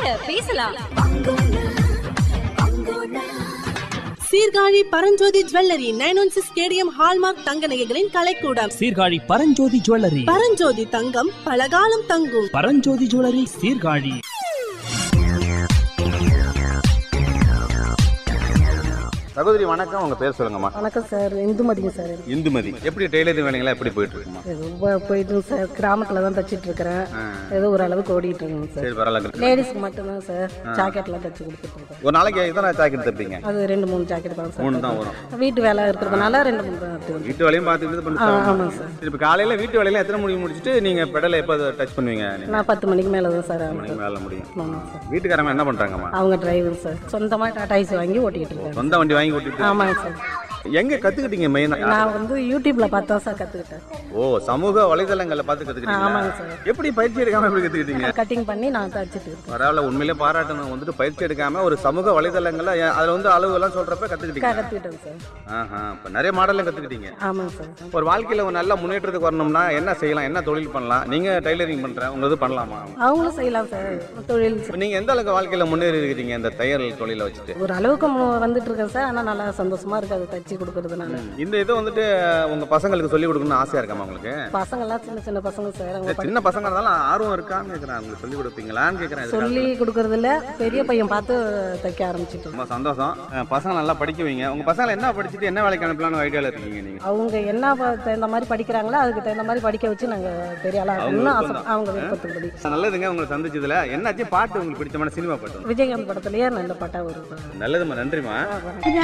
பேசலாம் Sirkazhi Paranjothi jewellery nine one six stadium hallmark தங்க நகைகளின் கலைக்கூடம் சீர்காழி பரஞ்சோதி ஜுவல்லரி பரஞ்சோதி தங்கம் பலகாலம் தங்கும் பரஞ்சோதி ஜுவல்லரி சீர்காழி சகோதரி வணக்கம் உங்க பேர் சொல்லுங்கம்மா வணக்கம் சார் இந்துமதிங்க சார் இந்துமதி எப்படி டெய்லரிங் வேலைங்களா எப்படி போயிட்டு இருக்குமா ஏதோ போ- போயிட்டு சார் கிராமத்தில் தான் தச்சிட்டு இருக்கிறேன் ஏதோ ஓரளவுக்கு ஓடிட்டு இருக்குங்க சார் சரி பரவாயில்ல லேடிஸ்க்கு மட்டும்தான் சார் ஜாக்கெட்லாம் தச்சு கொடுத்துட்டு இருக்கேன் ஒரு நாளைக்கு எத்தனை ஜாக்கெட் தைப்பீங்க அது ரெண்டு மூணு ஜாக்கெட் தான் சார் மூணு தான் வரும் வீட்டு வேலை இருக்கிறதுனால ரெண்டு மூணு தான் எடுத்துக்கணும். வீட்டு வேலையும் பார்த்துட்டு இது ஆ, பண்ணுங்க ஆமாங்க சார் இப்போ காலையில வீட்டு வேலையில எத்தனை மணிக்கு முடிச்சுட்டு நீங்க பெடலை எப்போ டச் பண்ணுவீங்க நீங்க? நான் பத்து மணிக்கு மேலே தான் சார் ஆகும் மணிக்கு மேல முடியும் ஆமாங்க சார் வீட்டுக்காரங்க என்ன பண்றாங்கம்மா அவங்க டிரைவர் சார் சொந்தமாக டாடா ஐஸ் வாங்கி ஓட்டிக்கிட்டு இருக்காங்க சொந்த வண்டி வாங்கி ஓட்டிட்டு ஆமாங்க சார் எங்க கத்துக்கிட்டீங்க மெயினா நான் வந்து யூடியூப்ல பார்த்து தான் சார் கற்றுக்கிட்டேன் ஓ சமூக வலைதளங்கள்ல பார்த்து கத்துக்கிட்டீங்க ஆமாங்க சார் எப்படி பயிற்சி எடுக்காம எப்படி கத்துக்கிட்டீங்க கட்டிங் பண்ணி நான் தச்சுட்டு இருக்கேன் பரவாயில்ல உண்மையிலே பாராட்டணும் வந்துட்டு பயிற்சி எடுக்காம ஒரு சமூக வலைதளங்கள்ல ஏன் அதுல வந்து அளவு எல்லாம் சொல்றப்ப கத்துக்கிட்டீங்க கற்றுக்கிட்டேன் சார் ஆஹா இப்ப நிறைய மாடல்லாம் கத்துக்கிட்டீங்க ஆமாங்க சார் ஒரு வாழ்க்கையில ஒரு நல்ல முன்னேற்றத்துக்கு வரணும்னா என்ன செய்யலாம் என்ன தொழில் பண்ணலாம் நீங்க டைலரிங் பண்ற உங்க இது பண்ணலாமா அவங்களும் செய்யலாம் சார் தொழில் இப்ப நீங்க எந்த அளவுக்கு வாழ்க்கையில முன்னேறி இருக்கிறீங்க இந்த தையல் தொழிலை வச்சுட்டு ஒரு அளவுக்கு மு- வந்துட்டு இருக்கேன் சார் ஆனால் நல்லா சந்தோஷமா இருக்கு அதை தச்சு கொடுக்கறதுனால இந்த இதை வந்துட்டு உங்க பசங்களுக்கு சொல்லி கொடுக்கணும்னு ஆசையா இருக்காமா உங்களுக்கு பசங்கெல்லாம் சின்ன சின்ன பசங்க சார் அவங்க இந்த சின்ன பசங்க இருந்தாலும் ஆர்வம் இருக்கான்னு கேக்குறேன் உங்களுக்கு சொல்லி கொடுப்பீங்களான்னு கேக்குறேன் இதுக்காக. சொல்லி கொடுக்கறது இல்ல பெரிய பையன் பார்த்து தைக்க ஆரம்பிச்சிட்டு ரொம்ப சந்தோஷம் அஹ் பசங்க நல்லா படிக்க வைங்க உங்க பசங்களை என்ன படிச்சுட்டு என்ன வேலைக்கு அனுப்பலாம்னு ஐடியால இருக்கீங்க நீங்க அவங்க என்ன ப- தகுந்த மாதிரி படிக்கிறாங்களோ அதுக்கு தகுந்த மாதிரி படிக்க வச்சு நாங்க பெரிய ஆளா இருக்கணும்னு ஆசை விருப்பம் அவங்க விருப்பத்துப்படி நல்லதுங்க உங்களை சந்திச்சதுல என்னாச்சு பாட்டு உங்களுக்கு பிடிச்சமான சினிமா பாட்டு விஜயகாந்த் படத்துலயே நல்ல பாட்டா வரும் சார் நல்லதுமா நன்றிமா